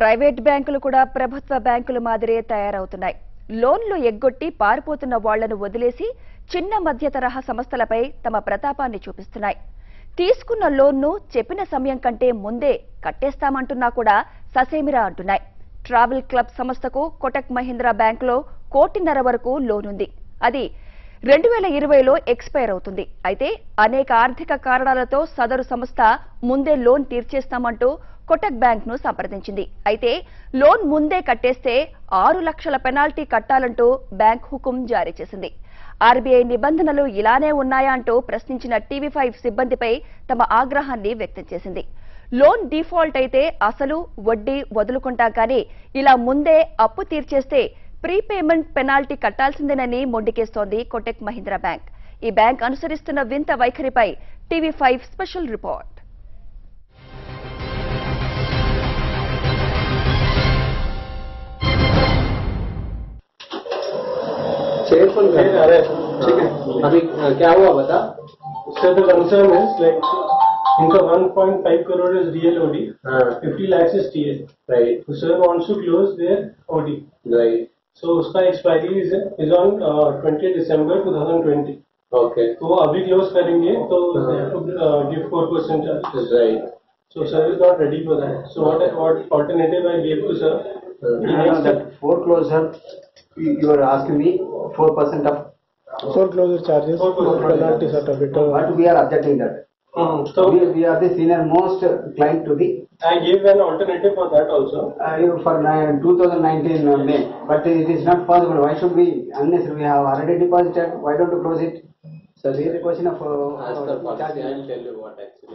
Private బ్యాంకులు కూడా ప్రభుత్వ బ్యాంకుల మాదిరే తయారవుతున్నాయి లోన్లు ఎగ్గొట్టి పారిపోతున్న వాళ్లను వదిలేసి చిన్న మధ్య తరహా సంస్థలపై తమ ప్రతాపాన్ని చూపిస్తున్నాయి తీసుకున్న లోన్ను చెప్పిన సమయం కంటే ముందే కట్టేస్తామంటున్నా కూడా ససేమిరా అంటున్నాయి ట్రావెల్ క్లబ్ సంస్థకు కోటక్ మహీంద్రా బ్యాంకులో కోటిన్నర వరకు లోన్ ఉంది అది రెండు వేల ఇరవైలో ఎక్స్పైర్ అవుతుంది అయితే అనేక ఆర్థిక కారణాలతో సదరు సంస్థ ముందే లోన్ తీర్చేస్తామంటూ కొటక్ బ్యాంక్ ను సంప్రదించింది అయితే లోన్ ముందే కట్టేస్తే ఆరు లక్షల పెనాల్టీ కట్టాలంటూ బ్యాంక్ హుకుం జారీ చేసింది ఆర్బీఐ నిబంధనలు ఇలానే ఉన్నాయా అంటూ ప్రశ్నించిన టీవీ ఫైవ్ సిబ్బందిపై తమ ఆగ్రహాన్ని వ్యక్తం చేసింది లోన్ డిఫాల్ట్ అయితే అసలు వడ్డీ వదులుకుంటాం కానీ ఇలా ముందే అప్పు తీర్చేస్తే ప్రీపేమెంట్ పెనాల్టీ కట్టాల్సిందేనని మొండికేస్తోంది కోటక్ మహీంద్రా బ్యాంక్ ఈ బ్యాంక్ అనుసరిస్తున్న వింత వైఖరిపై టీవీ ఫైవ్ స్పెషల్ రిపోర్ట్ चेयरफुल अरे ठीक है अभी अ, क्या हुआ बता So the concern is like इनका 1.5 crore is real OD, हाँ 50 lakhs is TL. Right So sir wants to close their OD. Right So उसका expiry is is on uh, 20 December 2020. Okay तो वो अभी close करेंगे तो they have to uh, give 4% charge. Right So sir is not ready for that. So what what alternative I gave to sir? He No, no, needs that foreclosure, you you are asking me four percent of, foreclosure charges, 4% penalties are a bit. uh, but we are objecting that. Hmm. So We, we are the senior most client to the, I gave an alternative for that also. uh, you for ni- 2019 uh, May, but it is not possible. Why should we, unless we have already deposited, why don't you close it? So this is a question of. uh, as per uh, policy charges. I'll tell you what actually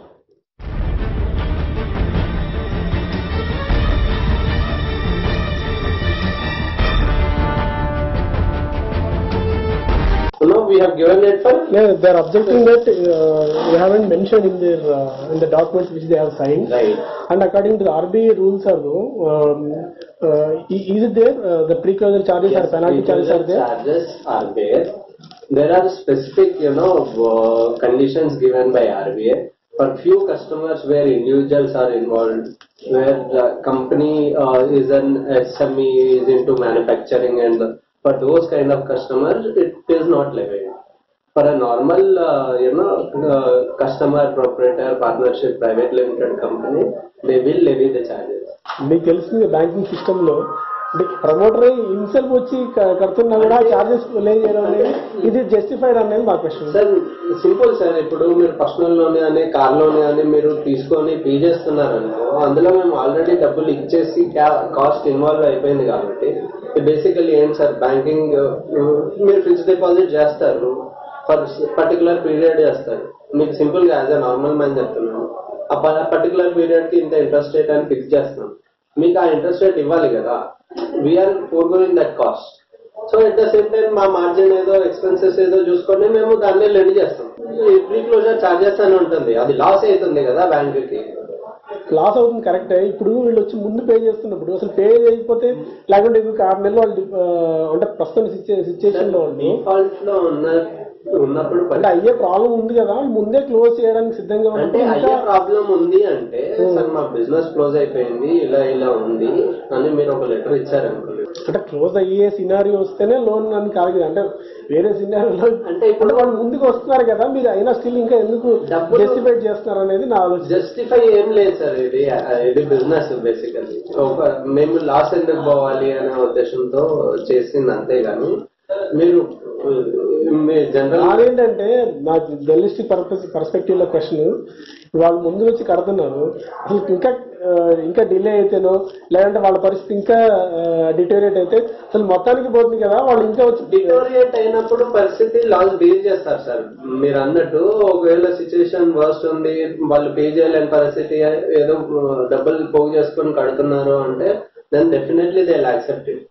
no we have given it for Yeah, they are objecting that uh, they haven't mentioned in their uh, in the documents which they have signed. right And according to the RBI rules are though, um, uh, i- is it there uh, the pre-closure charges or penalty charges are there? charges are there. There are specific, you know, uh, conditions given by RBI for few customers where individuals are involved, where the company uh, is an SME, is into manufacturing, and for those kind of customers, it is not levied. For a normal, uh, you know, uh, customer, proprietor, partnership, private limited company, they will levy the charges. మీకు తెలిసింది banking system లో అంటే promoter himself వచ్చి క- కడుతున్నా కూడా charges లే చేయడం అనేది ఇది జస్టిఫైడ్ అనేది మా క్వశ్చన్ సార్ సింపుల్ సార్ ఇప్పుడు మీరు పర్సనల్ లోన్ కానీ కార్ లోన్ కానీ మీరు తీసుకొని పే చేస్తున్నారనుకో అందులో మేము ఆల్రెడీ డబ్బులు ఇచ్చేసి కాస్ట్ ఇన్వాల్వ్ అయిపోయింది కాబట్టి బేసికల్లీ ఏంటి సార్ బ్యాంకింగ్ మీరు ఫిక్స్ డిపాజిట్ చేస్తారు ఫర్ పర్టికులర్ పీరియడ్ చేస్తారు మీకు సింపుల్ గా యాజ్ అ నార్మల్ మ్యాన్ చెప్తున్నాను ఆ పర్టికులర్ పీరియడ్ కి ఇంత ఇంట్రెస్ట్ రేట్ అని ఫిక్స్ చేస్తున్నాం మీకు ఆ ఇంట్రెస్ట్ రేట్ ఇవ్వాలి కదా we're for going that cost so at the same time మా మార్జిన్ ఏదో ఎక్స్పెన్సెస్ ఏదో చూసుకొని మేము దాన్ని లెండ్ చేస్తాం ప్రీ క్లోజర్ చార్జెస్ అని ఉంటుంది అది లాస్ అవుతుంది కదా బ్యాంక్ కి లాస్ అవుతుంది కరెక్టే ఇప్పుడు వీళ్ళు వచ్చి ముందు పే చేస్తున్నప్పుడు అసలు పే చేయకపోతే లేకుంటే ఇంకొక ఆరు నెలలు వాళ్ళు డి- ఆ, అంటే ప్రస్తుతం సిచ్యుయేషన్ లో ఉండి డిఫాల్ట్ లో ఉన్న ఉన్నప్పుడు అంటే పరి- అయ్యే ప్రాబ్లం ఉంది కదా వాళ్ళు ముందే క్లోజ్ చేయడానికి సిద్ధంగా అంటే ఉన్నప్పుడు అయ్యే ఇంకా ప్రాబ్లం ఉంది అంటే సార్ మా బిజినెస్ క్లోజ్ అయిపోయింది ఇలా ఇలా ఉంది అని మీరు ఒక లెటర్ ఇచ్చారనుకోండి అంటే క్లోజ్ అయ్యే సినారియో వస్తేనే లోన్ అని కాదు కదా అంటే వేరే సినారియోలో అంటే ఇప్పుడు వాళ్ళు ముందుకు వస్తున్నారు కదా మీరు అయినా స్టిల్ ఇంకా ఎందుకు డబ్బులు- జస్టిఫైడ్ చేస్తున్నారు అనేది నా ఆలోచన జస్టిఫై ఏం లేదు సార్ ఇది ఇది బిజినెస్ బేసికల్లీ ఒక మేము లాస్ ఎందుకు పోవాలి అనే ఉద్దేశంతో చేసింది అంతేగాని మీరు మీ జనరల్ నాదేంటంటే నా జర్నలిస్టిక్ పర్పస్ పర్స్పెక్టివ్ లో క్వశ్చన్ వాళ్ళు ముందు వచ్చి కడుతున్నారు అసలు ఇంకా ఆ, ఇంకా డిలే అయితేనో లేదంటే వాళ్ళ పరిస్థితి ఇంకా డిటోరియేట్ అయితే అసలు మొత్తానికి పోతుంది కదా వాళ్ళు ఇంకా వచ్చి డిటోరియేట్ అయినప్పుడు పరిస్థితి లాస్ డీల్ చేస్తారు సార్ మీరు అన్నట్టు ఒకవేళ సిచ్యువేషన్ వర్స్ట్ ఉంది వాళ్ళు పే చేయలేని పరిస్థితి ఏదో డబ్బులు పోగు చేసుకొని కడుతున్నారు అంటే then definitely they accept it